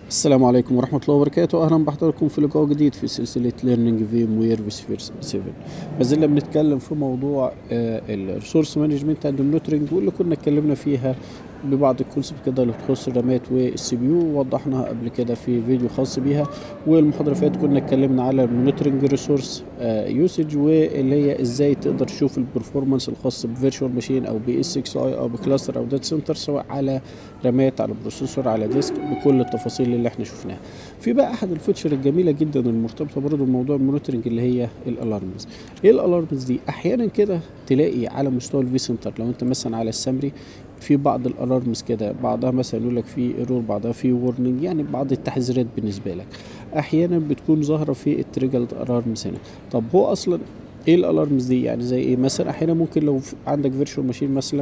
السلام عليكم ورحمة الله وبركاته أهلا بحضراتكم في لقاء جديد في سلسلة ليرنينج فيم وير في سفير 7 ما زلنا بنتكلم في موضوع الريسورس مانجمنت اند مونيتورنج واللي كنا اتكلمنا فيها ببعض الكونسبت كده اللي تخص الرامات والسي بي يو ووضحناها قبل كده في فيديو خاص بيها والمحاضرة اللي فاتت كنا اتكلمنا على المونيتورنج ريسورس يوسج واللي هي ازاي تقدر تشوف البرفورمانس الخاص بفيرتشوال ماشين او بي اس اكس اي او بكلاستر او داتا سنتر سواء على رامات على بروسيسور على ديسك بكل التفاصيل اللي احنا شفناها في بقى احد الفيتشر الجميله جدا المرتبطه برضه بموضوع المونيتورنج اللي هي الالارمز ايه الالارمز دي احيانا كده تلاقي على مستوى الفي سنتر لو انت مثلا على السمري في بعض الالارمز كده بعضها مثلا يقول لك في ايرور بعضها في وورنينج يعني بعض التحذيرات بالنسبه لك احيانا بتكون ظاهره في التريجرد الارمز هنا طب هو اصلا ايه الالارمز دي يعني زي ايه مثلا احيانا ممكن لو عندك فيرتشوال ماشين مثلا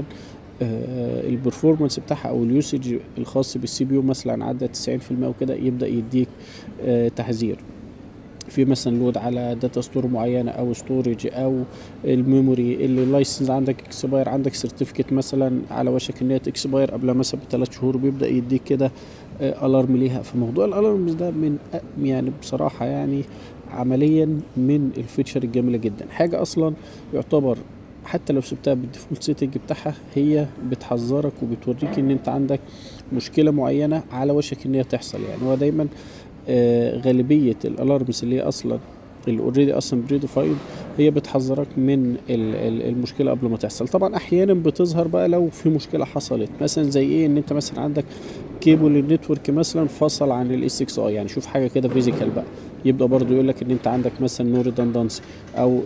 آه البرفورمانس بتاعها او اليوسج الخاص بالسي بي يو مثلا عدى 90% وكده يبدا يديك آه تحذير في مثلا لود على داتا ستور معينه او ستورج او الميموري اللي اللايسنس عندك اكسباير عندك سيرتيفيكت مثلا على وشك ان هي تكسباير قبل مثلا بثلاث شهور بيبدا يديك كده آه الارم ليها فموضوع الالارمز ده من يعني بصراحه يعني عمليا من الفيتشر الجميله جدا حاجه اصلا يعتبر حتى لو سبتها بالديفولت سيتنج بتاعها هي بتحذرك وبتوريك ان انت عندك مشكله معينه على وشك ان هي تحصل يعني هو دايما آه غالبيه الالارمز اللي هي اصلا اللي اوريدي اصلا بريديفايند هي بتحذرك من المشكله قبل ما تحصل طبعا احيانا بتظهر بقى لو في مشكله حصلت مثلا زي ايه ان انت مثلا عندك كيبل النتورك مثلا فصل عن الاس اكس اي يعني شوف حاجه كده فيزيكال بقى يبدا برضو يقول لك ان انت عندك مثلا نو ريدندنسي او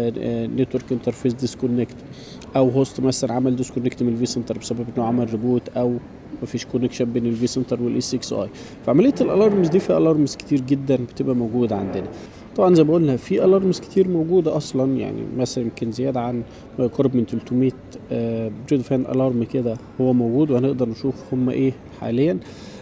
نتورك انترفيس ديسكونكت او هوست مثلا عمل ديسكونكت من الفي سنتر بسبب انه عمل ريبوت او مفيش كونكشن بين الفي سنتر والاس اكس اي فعمليه الالارمز دي في الارمز كتير جدا بتبقى موجوده عندنا طبعا زي ما قلنا في الارمز كتير موجوده اصلا يعني مثلا يمكن زياده عن ما يقرب من 300 آه بريدفان الارم كده هو موجود وهنقدر نشوف هم ايه حاليا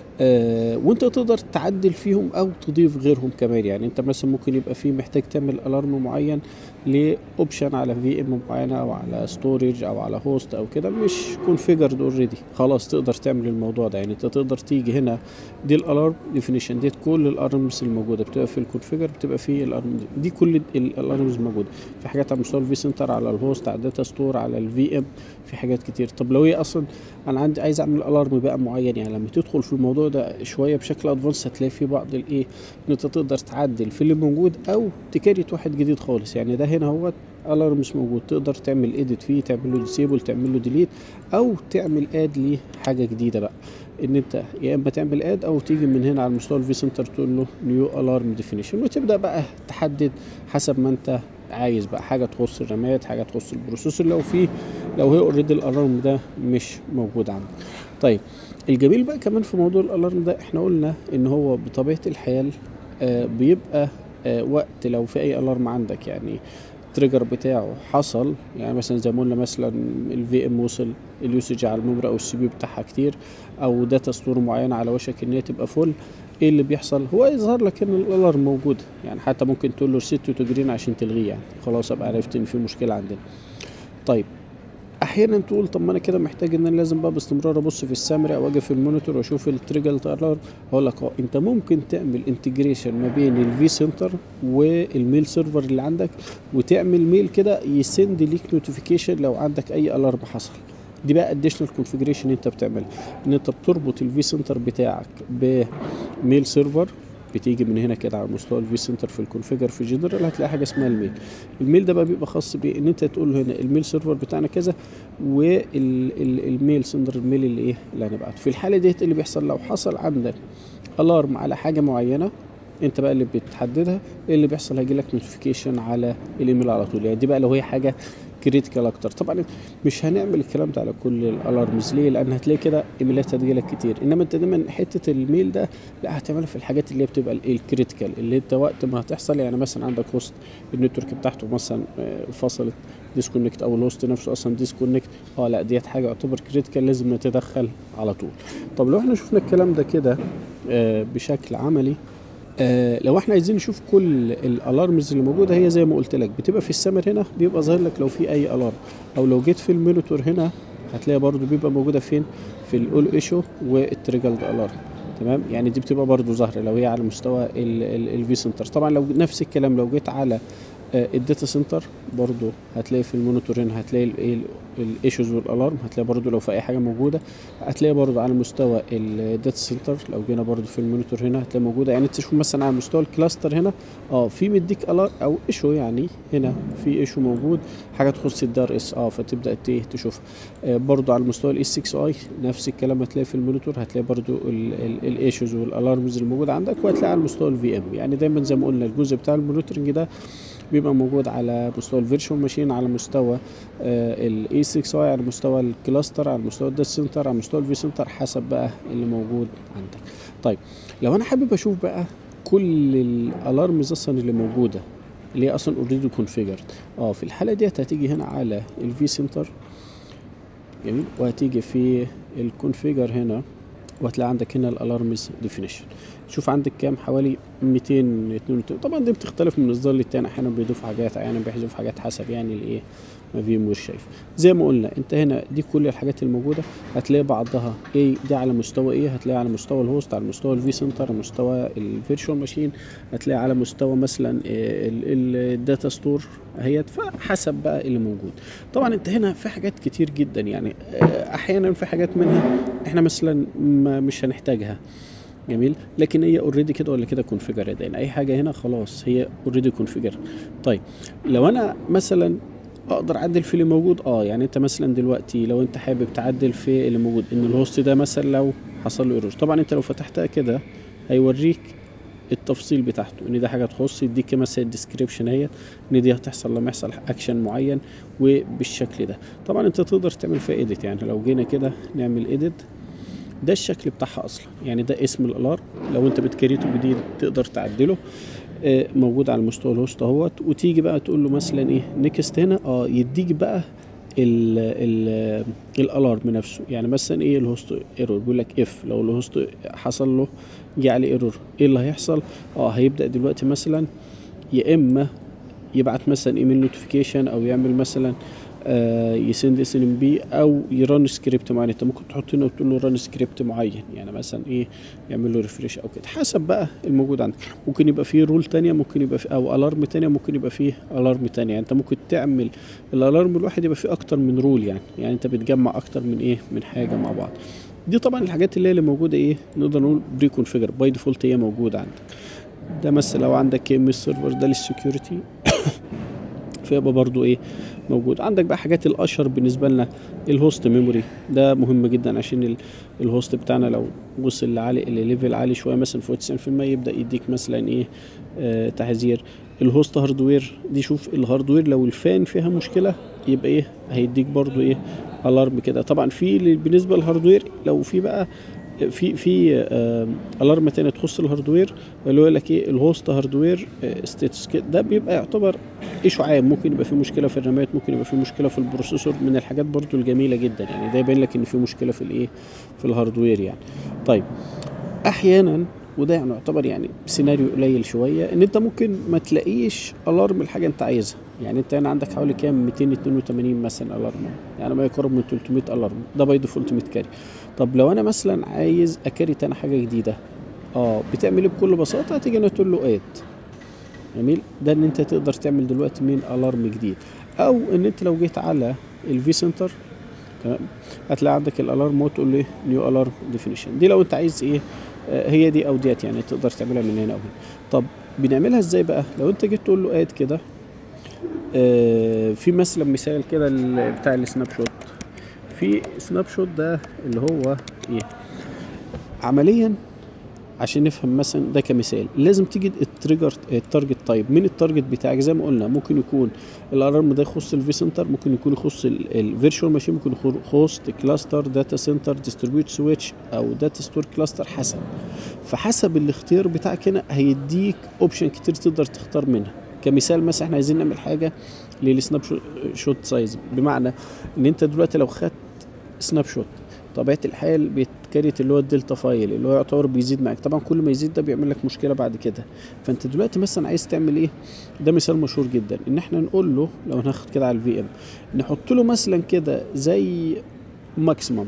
آه وانت تقدر تعدل فيهم او تضيف غيرهم كمان يعني انت مثلا ممكن يبقى في محتاج تعمل الارم معين لاوبشن على في ام معينه او على ستورج او على هوست او كده مش كونفيجرد اوريدي خلاص تقدر تعمل الموضوع ده يعني انت تقدر تيجي هنا دي الالارم ديفينيشن ديت كل الارمز الموجوده بتبقى في الكونفيجر بتبقى في الارم دي, دي كل الالارمز موجوده في حاجات على مستوى الفي سنتر على الهوست على الداتا ستور على الفي ام في حاجات كتير طب لو هي اصلا انا عندي عايز اعمل الارم بقى معين يعني لما تدخل في الموضوع ده شويه بشكل ادفانس هتلاقي في بعض الايه ان انت تقدر تعدل في اللي موجود او تكريت واحد جديد خالص يعني ده هنا هو الارم مش موجود تقدر تعمل ايديت فيه تعمل له ديسيبل تعمل له ديليت او تعمل اد لحاجه جديده بقى ان انت يا اما تعمل اد او تيجي من هنا على مستوى الفي سنتر تقول له نيو الارم ديفينيشن وتبدا بقى تحدد حسب ما انت عايز بقى حاجه تخص الرامات حاجه تخص البروسيسور لو في لو هي اوريدي الالارم ده مش موجود عندك طيب الجميل بقى كمان في موضوع الالارم ده احنا قلنا ان هو بطبيعه الحال آه بيبقى آه وقت لو في اي الارم عندك يعني التريجر بتاعه حصل يعني مثلا زي ما قلنا مثلا الفي ام وصل اليوسج على الميموري او السي بي بتاعها كتير او داتا ستور معينه على وشك ان هي تبقى فول ايه اللي بيحصل هو يظهر لك ان الالارم موجود يعني حتى ممكن تقول له ريست تو جرين عشان تلغيه يعني خلاص ابقى عرفت ان في مشكله عندنا طيب احيانا تقول طب ما انا كده محتاج ان انا لازم بقى باستمرار ابص في السامري او اجي في المونيتور واشوف التريجر الارم هقول لك اه انت ممكن تعمل انتجريشن ما بين الفي سنتر والميل سيرفر اللي عندك وتعمل ميل كده يسند ليك نوتيفيكيشن لو عندك اي الارم حصل دي بقى اديشنال كونفيجريشن انت بتعملها ان انت بتربط الفي سنتر بتاعك بميل سيرفر بتيجي من هنا كده على مستوى الفي سنتر في الكونفيجر في جنرال هتلاقي حاجه اسمها الميل الميل ده بقى بيبقى خاص بان انت تقول له هنا الميل سيرفر بتاعنا كذا والميل سندر الميل اللي ايه اللي هنبعته في الحاله ديت اللي بيحصل لو حصل عندك الارم على حاجه معينه انت بقى اللي بتحددها ايه اللي بيحصل هيجي لك نوتيفيكيشن على الايميل على طول يعني دي بقى لو هي حاجه كريتيكال اكتر طبعا مش هنعمل الكلام ده على كل الالارمز ليه لان هتلاقي كده ايميلات هتجيلك كتير انما انت دايما حته الميل ده لا هتعملها في الحاجات اللي هي بتبقى الكريتيكال اللي انت وقت ما هتحصل يعني مثلا عندك هوست النتورك بتاعته مثلا فصلت ديسكونكت او الهوست نفسه اصلا ديسكونكت اه لا ديت حاجه يعتبر كريتيكال لازم نتدخل على طول طب لو احنا شفنا الكلام ده كده آه بشكل عملي آه لو احنا عايزين نشوف كل الالارمز اللي موجوده هي زي ما قلت لك بتبقى في السمر هنا بيبقى ظاهر لك لو في اي الارم او لو جيت في المونيتور هنا هتلاقي برضو بيبقى موجوده فين في الاول ايشو والتريجلد الارم تمام يعني دي بتبقى برضو ظاهره لو هي على مستوى الفي سنتر طبعا لو نفس الكلام لو جيت على آه، الداتا سنتر برضو هتلاقي في المونيتور هنا هتلاقي الايشوز والالارم هتلاقي برضو لو في اي حاجه موجوده هتلاقي برضو على مستوى الداتا سنتر لو جينا برضو في المونيتور هنا هتلاقي موجوده يعني تشوف مثلا على مستوى الكلاستر هنا اه في مديك الار او ايشو يعني هنا في ايشو موجود حاجه تخص الدار اس اه فتبدا ت- تشوف آه برضو على مستوى الاس 6 اي نفس الكلام هتلاقي في المونيتور هتلاقي برضو الايشوز والالارمز الموجوده عندك وهتلاقي على مستوى الفي ام يعني دايما زي ما قلنا الجزء بتاع المونيتورنج ده بيبقى موجود على مستوى الفيرتشوال ماشين على مستوى الاي 6 اي على مستوى الكلاستر على مستوى الداتا سنتر على مستوى الفي سنتر حسب بقى اللي موجود عندك طيب لو انا حابب اشوف بقى كل الالارمز اصلا اللي موجوده اللي هي اصلا اوريدي كونفيجرد اه في الحاله ديت هتيجي هنا على الفي سنتر جميل وهتيجي في الكونفيجر هنا وهتلاقي عندك هنا الالارمز ديفينيشن شوف عندك كام حوالي 232 طبعا دي بتختلف من اصدار للتاني احيانا بيضيف حاجات احيانا بيحذف حاجات حسب يعني الايه ما في مش شايف زي ما قلنا انت هنا دي كل الحاجات الموجوده هتلاقي بعضها ايه دي على مستوى ايه هتلاقي على مستوى الهوست على مستوى الفي سنتر على مستوى الفيرتشوال ماشين هتلاقي على مستوى مثلا الداتا ستور اهيت فحسب بقى اللي موجود طبعا انت هنا في حاجات كتير جدا يعني آه، احيانا في حاجات منها احنا مثلا ما مش هنحتاجها جميل لكن هي اوريدي كده ولا كده كونفيجر يعني اي حاجه هنا خلاص هي اوريدي كونفيجر طيب لو انا مثلا اقدر اعدل في اللي موجود اه يعني انت مثلا دلوقتي لو انت حابب تعدل في اللي موجود ان الهوست ده مثلا لو حصل له ايرور طبعا انت لو فتحتها كده هيوريك التفصيل بتاعته ان ده حاجه تخص يديك مثلا الديسكريبشن اهي ان دي هتحصل لما يحصل اكشن معين وبالشكل ده طبعا انت تقدر تعمل فيها ايديت يعني لو جينا كده نعمل ايديت ده الشكل بتاعها اصلا يعني ده اسم الالارم لو انت بتكريته جديد تقدر تعدله آه، موجود على مستوى الهوست اهوت وتيجي بقى تقول له مثلا ايه نيكست هنا اه يديك بقى ال ال الالارم نفسه يعني مثلا ايه الهوست ايرور بيقول لك اف لو الهوست حصل له جه عليه ايرور ايه اللي هيحصل اه هيبدا دلوقتي مثلا يا اما يبعت مثلا ايميل نوتيفيكيشن او يعمل مثلا آه يسند اس ام بي او يرن سكريبت معين انت ممكن تحط هنا وتقول له رن سكريبت معين يعني مثلا ايه يعمل له ريفريش او كده حسب بقى الموجود عندك ممكن يبقى فيه رول تانية ممكن يبقى فيه او الارم تانية ممكن يبقى فيه الارم تانية يعني انت ممكن تعمل الالارم الواحد يبقى فيه اكتر من رول يعني يعني انت بتجمع اكتر من ايه من حاجه مع بعض دي طبعا الحاجات اللي هي اللي موجوده ايه نقدر نقول بري كونفيجر باي ديفولت هي موجوده عندك ده مثلا لو عندك ام اس سيرفر ده للسكيورتي فيبقى برضو ايه موجود عندك بقى حاجات الاشهر بالنسبه لنا الهوست ميموري ده مهم جدا عشان ال- الهوست بتاعنا لو وصل لعالي لليفل عالي شويه مثلا فوق 90% يبدا يديك مثلا ايه آه تحذير الهوست هاردوير دي شوف الهاردوير لو الفان فيها مشكله يبقى ايه هيديك برضو ايه الارم كده طبعا في ل- بالنسبه للهاردوير لو في بقى في في آه الارم تاني تخص الهاردوير اللي هو يقول لك ايه الهوست هاردوير ستاتس ده بيبقى يعتبر ايشو عام ممكن يبقى في مشكله في الرامات ممكن يبقى في مشكله في البروسيسور من الحاجات برضو الجميله جدا يعني ده يبين لك ان في مشكله في الايه في الهاردوير يعني طيب احيانا وده يعني يعتبر يعني سيناريو قليل شويه ان انت ممكن ما تلاقيش الارم الحاجه انت عايزها يعني انت هنا عندك حوالي كام 282 مثلا الارم يعني ما يقرب من 300 الارم ده باي ديفولت متكاري طب لو انا مثلا عايز اكاري تاني حاجه جديده اه بتعمل ايه بكل بساطه هتيجي هنا تقول له اد جميل ده ان انت تقدر تعمل دلوقتي من الارم جديد او ان انت لو جيت على الفي سنتر تمام هتلاقي عندك الالارم وتقول له نيو الارم ديفينيشن دي لو انت عايز ايه آه، هي دي او ديت يعني تقدر تعملها من هنا او هنا طب بنعملها ازاي بقى لو انت جيت تقول له اد كده آه، في مثلا مثال كده ال- بتاع السناب شوت في سناب شوت ده اللي هو ايه عمليا عشان نفهم مثلا ده كمثال لازم تيجي التريجر التارجت تايب من التارجت بتاعك زي ما قلنا ممكن يكون الالارم ده يخص الفي سنتر ممكن يكون يخص الفيرتشوال ماشين ممكن يكون يخص كلاستر داتا سنتر ديستريبيوت سويتش او داتا ستور كلاستر حسب فحسب الاختيار بتاعك هنا هيديك اوبشن كتير تقدر تختار منها كمثال مثلا احنا عايزين نعمل حاجه للسناب شوت سايز بمعنى ان انت دلوقتي لو خدت سناب شوت طبيعه الحال بيتكريت اللي هو الدلتا فايل اللي هو يعتبر بيزيد معاك طبعا كل ما يزيد ده بيعمل لك مشكله بعد كده فانت دلوقتي مثلا عايز تعمل ايه ده مثال مشهور جدا ان احنا نقول له لو هناخد كده على الفي ام نحط له مثلا كده زي ماكسيمم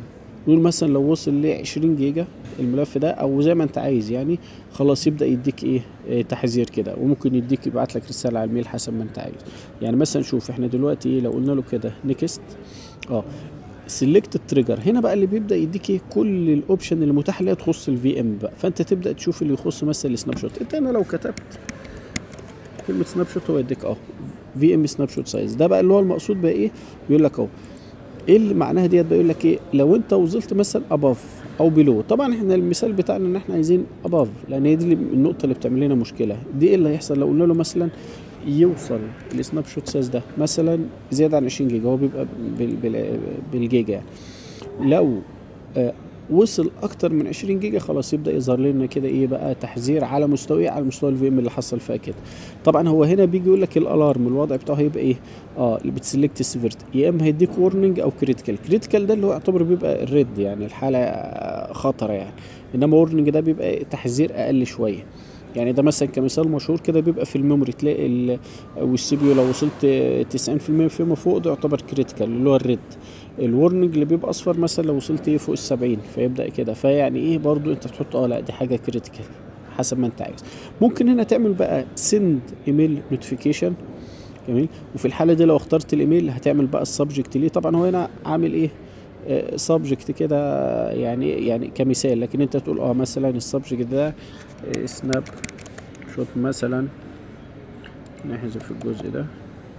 نقول مثلا لو وصل ل 20 جيجا الملف ده او زي ما انت عايز يعني خلاص يبدا يديك ايه, إيه تحذير كده وممكن يديك يبعت لك رساله على الميل حسب ما انت عايز يعني مثلا شوف احنا دلوقتي ايه لو قلنا له كده نيكست اه سيلكت التريجر هنا بقى اللي بيبدا يديك ايه كل الاوبشن اللي متاحه اللي هي تخص الفي ام بقى فانت تبدا تشوف اللي يخص مثلا السناب شوت انت هنا لو كتبت كلمه سناب شوت هو يديك اه في ام سناب شوت سايز ده بقى اللي هو المقصود بقى ايه بيقول لك اهو ايه اللي معناها ديت بيقول لك ايه لو انت وصلت مثلا اباف او بيلو طبعا احنا المثال بتاعنا ان احنا عايزين اباف لان هي دي النقطه اللي بتعمل لنا مشكله دي ايه اللي هيحصل لو قلنا له مثلا يوصل السناب شوت سايز ده مثلا زياده عن 20 جيجا هو بيبقى بال بال بالجيجا يعني لو آه وصل اكتر من 20 جيجا خلاص يبدا يظهر لنا كده ايه بقى تحذير على مستوى ايه على مستوى الفي ام اللي حصل فيها كده طبعا هو هنا بيجي يقول لك الالارم الوضع بتاعه هيبقى ايه اه اللي بتسلكت السيفيرتي يا اما هيديك وورنينج او كريتيكال كريتيكال ده اللي هو يعتبر بيبقى الريد يعني الحاله خطره يعني انما وورنينج ده بيبقى تحذير اقل شويه يعني ده مثلا كمثال مشهور كده بيبقى في الميموري تلاقي والسي بي يو لو وصلت 90% فيما فوق ده يعتبر كريتيكال اللي هو الريد الورنينج اللي بيبقى اصفر مثلا لو وصلت ايه فوق ال 70 فيبدا كده فيعني ايه برضو انت تحط اه لا دي حاجه كريتيكال حسب ما انت عايز ممكن هنا تعمل بقى سند ايميل نوتيفيكيشن جميل وفي الحاله دي لو اخترت الايميل هتعمل بقى السبجكت ليه طبعا هو هنا عامل ايه سبجكت كده يعني يعني كمثال لكن انت تقول اه مثلا السبجكت ده سناب شوت مثلا نحذف الجزء ده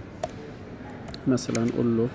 مثلا نقول له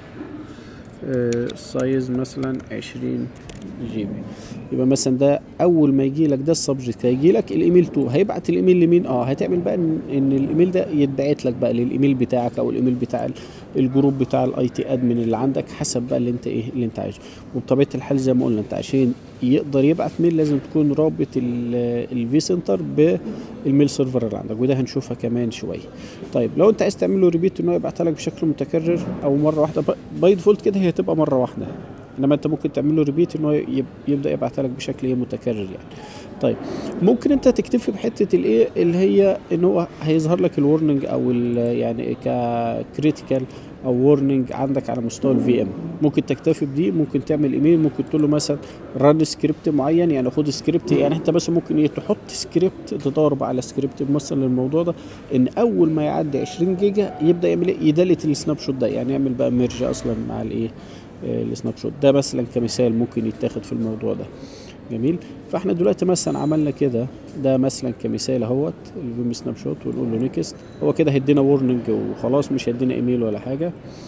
سايز مثلا 20 جي بي يبقى مثلا ده اول ما يجي لك ده السبجكت هيجي لك الايميل تو هيبعت الايميل لمين اه هتعمل بقى ان, إن الايميل ده يتبعت لك بقى للايميل بتاعك او الايميل بتاع الجروب بتاع الاي تي ادمن اللي عندك حسب بقى اللي انت ايه اللي انت عايزه وبطبيعه الحال زي ما قلنا انت عشان يقدر يبعت ميل لازم تكون رابط الفي سنتر بالميل سيرفر اللي عندك وده هنشوفها كمان شويه طيب لو انت عايز تعمل له ريبيت ان هو يبعتها لك بشكل متكرر او مره واحده باي ديفولت كده هي هتبقى مره واحده انما انت ممكن تعمل له ريبيت ان هو يبدا يبعتها لك بشكل ايه متكرر يعني طيب ممكن انت تكتفي بحته الايه اللي هي ان هو هيظهر لك الورنينج او يعني ككريتيكال او وورنينج عندك على مستوى الفي ام ممكن تكتفي بدي ممكن تعمل ايميل ممكن تقول له مثلا رن سكريبت معين يعني خد سكريبت يعني انت بس ممكن ايه تحط سكريبت تدور بقى على سكريبت مثلا للموضوع ده ان اول ما يعدي 20 جيجا يبدا يعمل ايه يدلت السناب شوت ده يعني يعمل بقى ميرج اصلا مع الايه السناب شوت ده مثلا كمثال ممكن يتاخد في الموضوع ده جميل فاحنا دلوقتي مثلا عملنا كده ده مثلا كمثال اهوت الفيم سناب شوت ونقول له نيكست هو كده هيدينا وورنينج وخلاص مش هيدينا ايميل ولا حاجه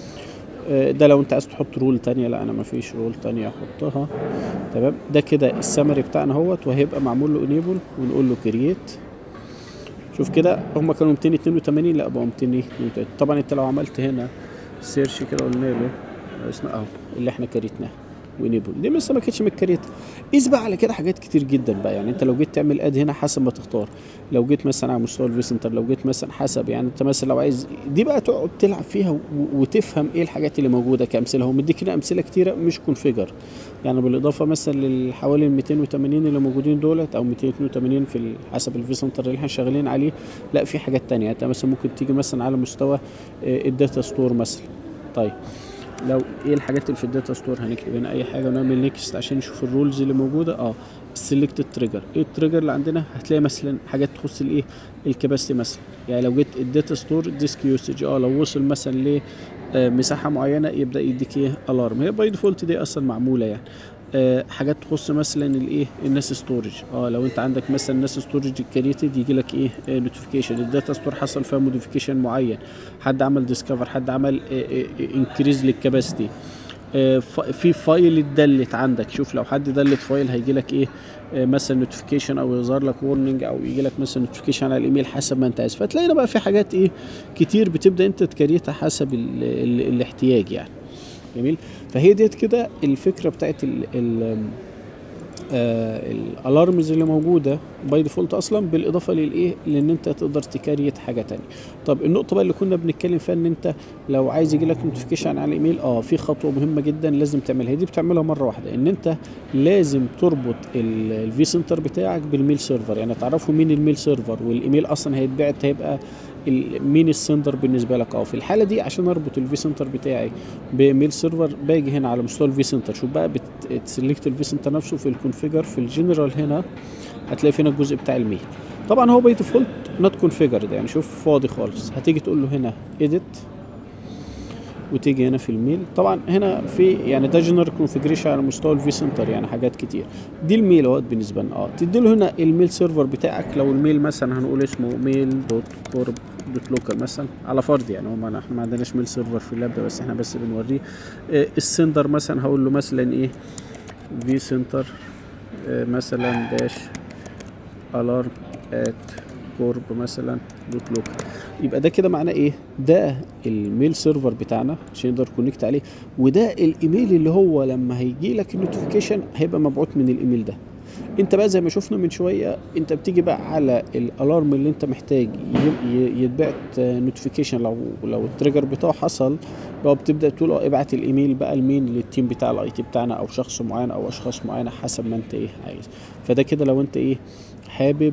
ده لو انت عايز تحط رول تانية لا انا مفيش رول تانية احطها تمام ده كده السمري بتاعنا اهوت وهيبقى معمول له انيبل ونقول له كرييت شوف كده هم كانوا 282 لا بقوا 232 طبعا انت لو عملت هنا سيرش كده قلنا له اسمه اهو اللي احنا كريتناه وانيبل دي لسه ما كانتش متكريت قيس بقى على كده حاجات كتير جدا بقى يعني انت لو جيت تعمل اد هنا حسب ما تختار لو جيت مثلا على مستوى الفي سنتر لو جيت مثلا حسب يعني انت مثلا لو عايز دي بقى تقعد تلعب فيها وتفهم ايه الحاجات اللي موجوده كامثله هو مديك هنا امثله كتيره مش كونفيجر يعني بالاضافه مثلا للحوالي 280 اللي موجودين دولت او 282 في حسب الفي سنتر اللي احنا شغالين عليه لا في حاجات تانية انت مثلا ممكن تيجي مثلا على مستوى الداتا ستور مثلا طيب لو ايه الحاجات اللي في الداتا ستور هنكتب هنا اي حاجه ونعمل نيكست عشان نشوف الرولز اللي موجوده اه سيلكت التريجر ايه التريجر اللي عندنا هتلاقي مثلا حاجات تخص الايه الكباستي مثلا يعني لو جيت الداتا ستور ديسك يوسج اه لو وصل مثلا ل مساحه معينه يبدا يديك ايه الارم هي باي ديفولت دي اصلا معموله يعني آه حاجات تخص مثلا الايه الناس ستورج اه لو انت عندك مثلا الناس ستورج كريتد يجي لك ايه آه نوتيفيكيشن الداتا ستور حصل فيها موديفيكيشن معين حد عمل ديسكفر حد عمل انكريز للكباستي آه في فايل اتدلت عندك شوف لو حد دلت فايل هيجي لك ايه مثلا نوتيفيكيشن او يظهر لك وورنينج او يجي لك مثلا نوتيفيكيشن على الايميل حسب ما انت عايز فتلاقينا بقى في حاجات ايه كتير بتبدا انت تكريتها حسب ال ال الاحتياج يعني جميل فهي ديت كده الفكره بتاعت ال ال آه الالارمز اللي موجوده باي ديفولت اصلا بالاضافه للايه لان انت تقدر تكريت حاجه تانية طب النقطه بقى اللي كنا بنتكلم فيها ان انت لو عايز يجي لك نوتيفيكيشن على الايميل اه في خطوه مهمه جدا لازم تعملها دي بتعملها مره واحده ان انت لازم تربط الفي سنتر بتاعك بالميل سيرفر يعني تعرفوا مين الميل سيرفر والايميل اصلا هيتبعت هيبقى ال- مين السندر بالنسبه لك اه في الحاله دي عشان اربط الفي سنتر بتاعي بميل سيرفر باجي هنا على مستوى الفي سنتر شوف بقى بتسلكت الفي سنتر نفسه في الكونفيجر في الجنرال هنا هتلاقي فينا الجزء بتاع الميل طبعا هو باي ديفولت نوت كونفيجرد يعني شوف فاضي خالص هتيجي تقول له هنا اديت وتيجي هنا في الميل طبعا هنا في يعني ده جنرال كونفيجريشن على مستوى الفي سنتر يعني حاجات كتير دي الميل اهوت بالنسبه لنا اه تدي له هنا الميل سيرفر بتاعك لو الميل مثلا هنقول اسمه ميل دوت كورب دوت لوكال مثلا على فرض يعني هم احنا ما عندناش ميل سيرفر في اللاب ده بس احنا بس بنوريه آه السندر مثلا هقول له مثلا ايه في سنتر آه مثلا داش الارم ات كورب مثلا دوت لوكال يبقى ده كده معناه ايه ده الميل سيرفر بتاعنا عشان نقدر كونكت عليه وده الايميل اللي هو لما هيجي لك النوتيفيكيشن هيبقى مبعوث من الايميل ده انت بقى زي ما شفنا من شويه انت بتيجي بقى على الالارم اللي انت محتاج ي- ي- يتبعت نوتيفيكيشن لو لو التريجر بتاعه حصل لو بتبدا تقول اه ابعت الايميل بقى لمين للتيم بتاع الاي تي بتاعنا او شخص معين او اشخاص معينه حسب ما انت ايه عايز فده كده لو انت ايه حابب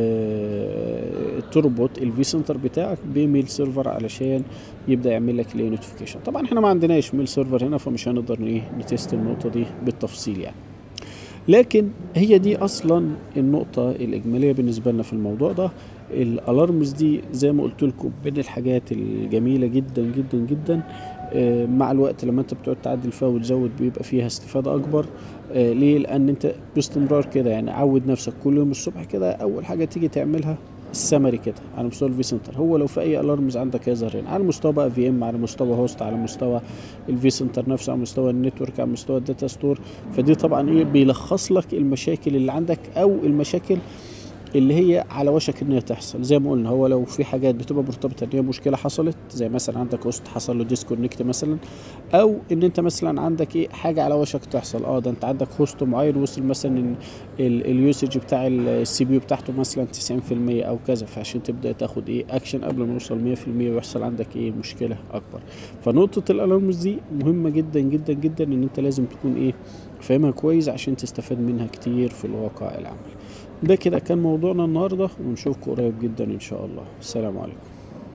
ت- تربط الفي سنتر بتاعك بميل سيرفر علشان يبدا يعمل لك ليه نوتيفيكيشن طبعا احنا ما عندناش ميل سيرفر هنا فمش هنقدر ايه نتست النقطه دي بالتفصيل يعني لكن هي دي اصلا النقطه الاجماليه بالنسبه لنا في الموضوع ده الالارمز دي زي ما قلت لكم من الحاجات الجميله جدا جدا جدا آه، مع الوقت لما انت بتقعد تعدل فيها وتزود بيبقى فيها استفاده اكبر آه، ليه لان انت باستمرار كده يعني عود نفسك كل يوم الصبح كده اول حاجه تيجي تعملها السمري كده على مستوى الفي سنتر هو لو في اي الارمز عندك هيظهر هنا على مستوى بقى في ام على مستوى هوست على مستوى الفي سنتر نفسه على مستوى النتورك على مستوى الداتا ستور فدي طبعا ايه بيلخص لك المشاكل اللي عندك او المشاكل اللي هي على وشك ان هي تحصل زي ما قلنا هو لو في حاجات بتبقى مرتبطه ان هي مشكله حصلت زي مثلا عندك هوست حصل له ديسكونكت مثلا او ان انت مثلا عندك ايه حاجه على وشك تحصل اه ده انت عندك هوست معين وصل مثلا إن ال- اليوسج بتاع السي بي يو بتاعته مثلا 90% او كذا فعشان تبدا تاخد ايه اكشن قبل ما يوصل 100% ويحصل عندك ايه مشكله اكبر فنقطه الالارمز دي مهمه جدا جدا جدا ان انت لازم تكون ايه فاهمها كويس عشان تستفاد منها كتير في الواقع العملي ده كده كان موضوعنا النهارده ونشوفكم قريب جدا ان شاء الله السلام عليكم